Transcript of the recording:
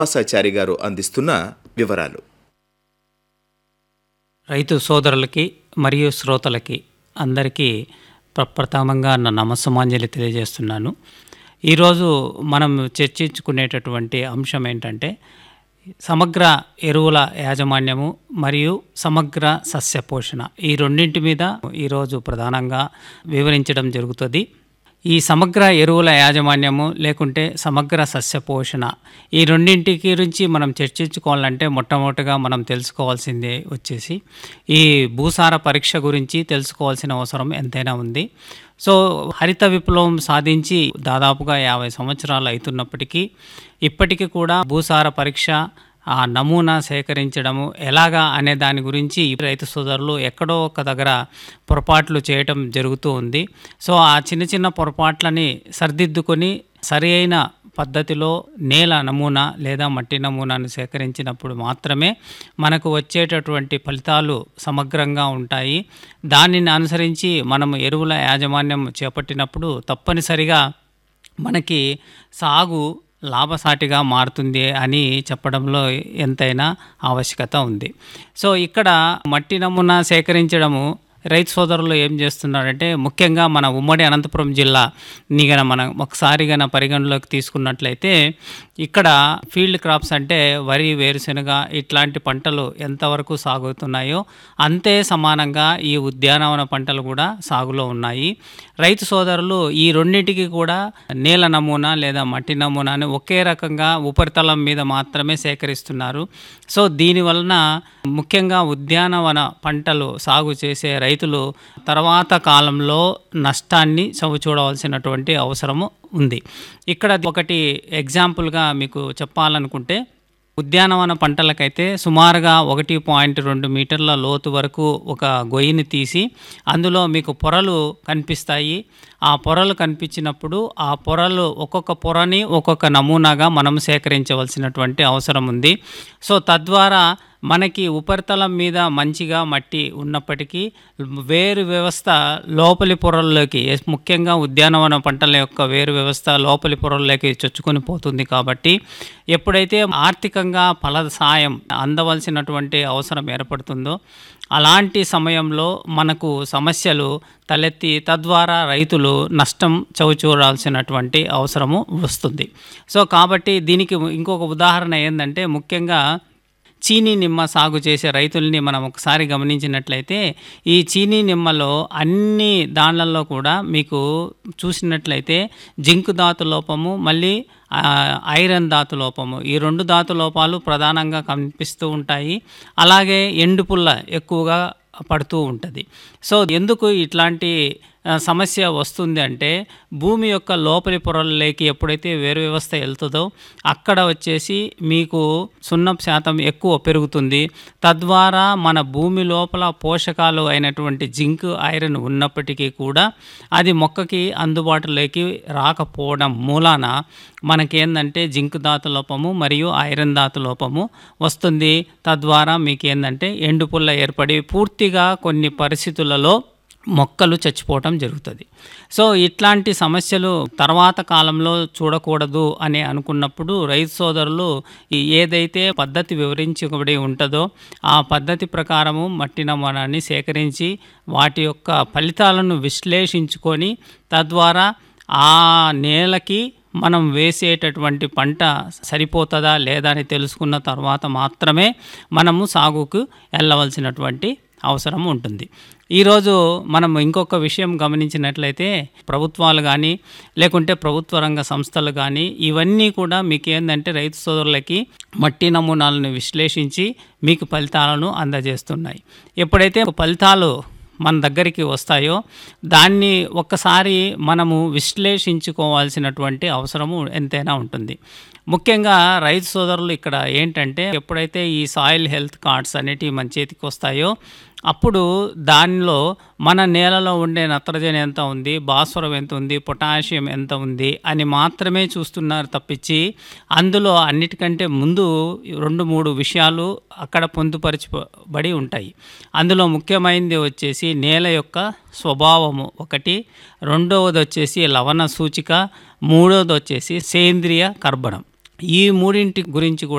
శ్రీనివాసాచారి గారు అందిస్తున్న వివరాలు రైతు సోదరులకి మరియు శ్రోతలకి అందరికీ ప్రప్రథమంగా నా నమస్సమాంజలి తెలియజేస్తున్నాను ఈరోజు మనం చర్చించుకునేటటువంటి అంశం ఏంటంటే సమగ్ర ఎరువుల యాజమాన్యము మరియు సమగ్ర సస్య పోషణ ఈ రెండింటి మీద ఈరోజు ప్రధానంగా వివరించడం జరుగుతుంది ఈ సమగ్ర ఎరువుల యాజమాన్యము లేకుంటే సమగ్ర సస్య పోషణ ఈ రెండింటి గురించి మనం చర్చించుకోవాలంటే మొట్టమొదటిగా మనం తెలుసుకోవాల్సిందే వచ్చేసి ఈ భూసార పరీక్ష గురించి తెలుసుకోవాల్సిన అవసరం ఎంతైనా ఉంది సో హరిత విప్లవం సాధించి దాదాపుగా యాభై సంవత్సరాలు అవుతున్నప్పటికీ ఇప్పటికీ కూడా భూసార పరీక్ష ఆ నమూనా సేకరించడము ఎలాగా అనే దాని గురించి ఈ రైతు సోదరులు ఎక్కడో ఒక దగ్గర పొరపాట్లు చేయటం జరుగుతూ ఉంది సో ఆ చిన్న చిన్న పొరపాట్లని సరిదిద్దుకొని సరి అయిన పద్ధతిలో నేల నమూనా లేదా మట్టి నమూనాను సేకరించినప్పుడు మాత్రమే మనకు వచ్చేటటువంటి ఫలితాలు సమగ్రంగా ఉంటాయి దానిని అనుసరించి మనము ఎరువుల యాజమాన్యం చేపట్టినప్పుడు తప్పనిసరిగా మనకి సాగు లాభసాటిగా మారుతుంది అని చెప్పడంలో ఎంతైనా ఆవశ్యకత ఉంది సో ఇక్కడ మట్టి నమూనా సేకరించడము రైతు సోదరులు ఏం చేస్తున్నారంటే ముఖ్యంగా మన ఉమ్మడి అనంతపురం జిల్లా ని గన మనం ఒకసారి గన పరిగణలోకి తీసుకున్నట్లయితే ఇక్కడ ఫీల్డ్ క్రాప్స్ అంటే వరి వేరుశెనగ ఇట్లాంటి పంటలు ఎంతవరకు సాగుతున్నాయో అంతే సమానంగా ఈ ఉద్యానవన పంటలు కూడా సాగులో ఉన్నాయి రైతు సోదరులు ఈ రెండింటికి కూడా నేల నమూనా లేదా మట్టి నమూనాని ఒకే రకంగా ఉపరితలం మీద మాత్రమే సేకరిస్తున్నారు సో దీని వలన ముఖ్యంగా ఉద్యానవన పంటలు సాగు చేసే రైతులు తర్వాత కాలంలో నష్టాన్ని చవిచూడవలసినటువంటి అవసరము ఉంది ఇక్కడ ఒకటి ఎగ్జాంపుల్గా మీకు చెప్పాలనుకుంటే ఉద్యానవన పంటలకైతే సుమారుగా ఒకటి పాయింట్ రెండు మీటర్ల లోతు వరకు ఒక గొయ్యిని తీసి అందులో మీకు పొరలు కనిపిస్తాయి ఆ పొరలు కనిపించినప్పుడు ఆ పొరలు ఒక్కొక్క పొరని ఒక్కొక్క నమూనాగా మనం సేకరించవలసినటువంటి అవసరం ఉంది సో తద్వారా మనకి ఉపరితలం మీద మంచిగా మట్టి ఉన్నప్పటికీ వేరు వ్యవస్థ లోపలి పొరల్లోకి ఎస్- ముఖ్యంగా ఉద్యానవన పంటల యొక్క వేరు వ్యవస్థ లోపలి పొరల్లోకి చొచ్చుకొని పోతుంది కాబట్టి ఎప్పుడైతే ఆర్థికంగా ఫల సాయం అందవలసినటువంటి అవసరం ఏర్పడుతుందో అలాంటి సమయంలో మనకు సమస్యలు తలెత్తి తద్వారా రైతులు నష్టం చవిచూడాల్సినటువంటి అవసరము వస్తుంది సో కాబట్టి దీనికి ఇంకొక ఉదాహరణ ఏంటంటే ముఖ్యంగా చీనీ నిమ్మ సాగు చేసే రైతుల్ని మనం ఒకసారి గమనించినట్లయితే ఈ చీనీ నిమ్మలో అన్ని దానిలలో కూడా మీకు చూసినట్లయితే జింక్ ధాతు లోపము మళ్ళీ ఆ, ఐరన్ ధాతు లోపము ఈ రెండు ధాతు లోపాలు ప్రధానంగా కనిపిస్తూ ఉంటాయి అలాగే ఎండు పుల్ల ఎక్కువగా పడుతూ ఉంటుంది సో ఎందుకు ఇట్లాంటి ఆ, సమస్య వస్తుంది అంటే భూమి యొక్క లోపలి పొరల్లోకి ఎప్పుడైతే వేరు వ్యవస్థ వెళ్తుందో అక్కడ వచ్చేసి మీకు సున్నం శాతం ఎక్కువ పెరుగుతుంది తద్వారా మన భూమి లోపల పోషకాలు అయినటువంటి జింక్ ఐరన్ ఉన్నప్పటికీ కూడా అది మొక్కకి అందుబాటులోకి రాకపోవడం మూలాన మనకేందంటే జింక్ ధాతు లోపము మరియు ఐరన్ ధాతు లోపము వస్తుంది తద్వారా మీకు ఏంటంటే ఎండుపుల్ల ఏర్పడి పూర్తిగా కొన్ని పరిస్థితులలో మొక్కలు చచ్చిపోవటం జరుగుతుంది సో ఇట్లాంటి సమస్యలు తర్వాత కాలంలో చూడకూడదు అని అనుకున్నప్పుడు రైతు సోదరులు ఈ ఏదైతే పద్ధతి వివరించబడి ఉంటుందో ఆ పద్ధతి ప్రకారము మట్టి నమూనాన్ని సేకరించి వాటి యొక్క ఫలితాలను విశ్లేషించుకొని తద్వారా ఆ నేలకి మనం వేసేటటువంటి పంట సరిపోతుందా లేదా అని తెలుసుకున్న తర్వాత మాత్రమే మనము సాగుకు వెళ్ళవలసినటువంటి అవసరం ఉంటుంది ఈరోజు మనం ఇంకొక విషయం గమనించినట్లయితే ప్రభుత్వాలు కానీ లేకుంటే ప్రభుత్వ రంగ సంస్థలు కానీ ఇవన్నీ కూడా మీకు ఏంటంటే రైతు సోదరులకి మట్టి నమూనాలను విశ్లేషించి మీకు ఫలితాలను అందజేస్తున్నాయి ఎప్పుడైతే ఫలితాలు మన దగ్గరికి వస్తాయో దాన్ని ఒక్కసారి మనము విశ్లేషించుకోవాల్సినటువంటి అవసరము ఎంతైనా ఉంటుంది ముఖ్యంగా రైతు సోదరులు ఇక్కడ ఏంటంటే ఎప్పుడైతే ఈ సాయిల్ హెల్త్ కార్డ్స్ అనేటివి మన చేతికి వస్తాయో అప్పుడు దానిలో మన నేలలో ఉండే నత్రజని ఎంత ఉంది భాస్వరం ఎంత ఉంది పొటాషియం ఎంత ఉంది అని మాత్రమే చూస్తున్నారు తప్పించి అందులో అన్నిటికంటే ముందు రెండు మూడు విషయాలు అక్కడ పొందుపరచబడి ఉంటాయి అందులో ముఖ్యమైనది వచ్చేసి నేల యొక్క స్వభావము ఒకటి రెండవది వచ్చేసి లవణ సూచిక మూడవది వచ్చేసి సేంద్రియ కర్బనం ఈ మూడింటి గురించి కూడా